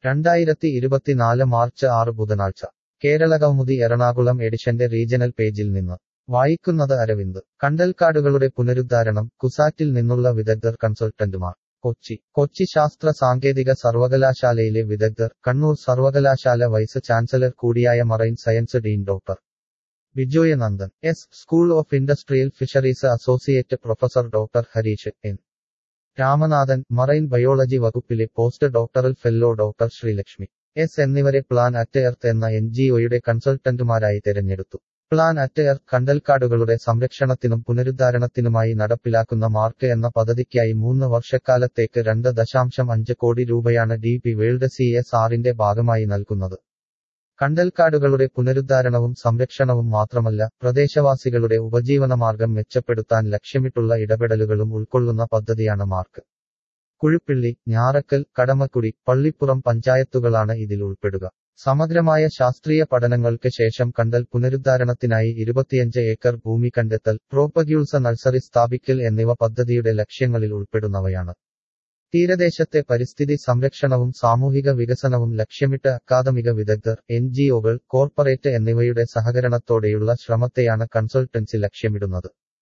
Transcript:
രണ്ടായിരത്തി ഇരുപത്തിനാല് മാർച്ച് ആറ് ബുധനാഴ്ച കേരളകൗമുദി എറണാകുളം എഡിഷന്റെ റീജണൽ പേജിൽ നിന്ന് വായിക്കുന്നത് അരവിന്ദ് കണ്ടൽക്കാടുകളുടെ പുനരുദ്ധാരണം കുസാറ്റിൽ നിന്നുള്ള വിദഗ്ധർ കൺസൾട്ടന്റുമാർ കൊച്ചി കൊച്ചി ശാസ്ത്ര സാങ്കേതിക സർവകലാശാലയിലെ വിദഗ്ധർ കണ്ണൂർ സർവകലാശാല വൈസ് ചാൻസലർ കൂടിയായ marine science dean doctor Bijoy Nandan S school of industrial fisheries associate professor doctor Harish N Ramanathan marine biology വകുപ്പിലെ post doctoral fellow doctor Sreelakshmi S എന്നിവരെ പ്ലാൻ അറ്റ് എർത്ത് എന്ന എൻ ജിഒയുടെ കൺസൾട്ടന്റുമാരായി തെരഞ്ഞെടുത്തു പ്ലാൻ അറ്റ് എർത്ത് കണ്ടൽക്കാടുകളുടെ സംരക്ഷണത്തിനും പുനരുദ്ധാരണത്തിനുമായി നടപ്പിലാക്കുന്ന മാർക്ക് എന്ന പദ്ധതിക്കായി മൂന്ന് വർഷക്കാലത്തേക്ക് രണ്ട് ദശാംശം അഞ്ച് കോടി രൂപയാണ് D P world C S ആറിന്റെ ഭാഗമായി നൽകുന്നത് കണ്ടൽക്കാടുകളുടെ പുനരുദ്ധാരണവും സംരക്ഷണവും മാത്രമല്ല പ്രദേശവാസികളുടെ ഉപജീവനമാർഗം മെച്ചപ്പെടുത്താൻ ലക്ഷ്യമിട്ടുള്ള ഇടപെടലുകളും ഉൾക്കൊള്ളുന്ന പദ്ധതിയാണ് മാർക്ക് കുഴിപ്പിള്ളി ഞാറക്കൽ കടമക്കുടി പള്ളിപ്പുറം പഞ്ചായത്തുകളാണ് ഇതിൽ ഉൾപ്പെടുക സമഗ്രമായ ശാസ്ത്രീയ പഠനങ്ങൾക്ക് ശേഷം കണ്ടൽ പുനരുദ്ധാരണത്തിനായി ഇരുപത്തിയഞ്ച് ഏക്കർ ഭൂമി കണ്ടെത്തൽ പ്രോപ്പഗ്യൂൾസ നഴ്സറി സ്ഥാപിക്കൽ എന്നിവ പദ്ധതിയുടെ ലക്ഷ്യങ്ങളിൽ ഉൾപ്പെടുന്നവയാണ് തീരദേശത്തെ പരിസ്ഥിതി സംരക്ഷണവും സാമൂഹിക വികസനവും ലക്ഷ്യമിട്ട് അക്കാദമിക വിദഗ്ധർ എൻ ജിഒകൾ കോർപ്പറേറ്റ് എന്നിവയുടെ സഹകരണത്തോടെയുള്ള ശ്രമത്തെയാണ് കൺസൾട്ടൻസി ലക്ഷ്യമിടുന്നത്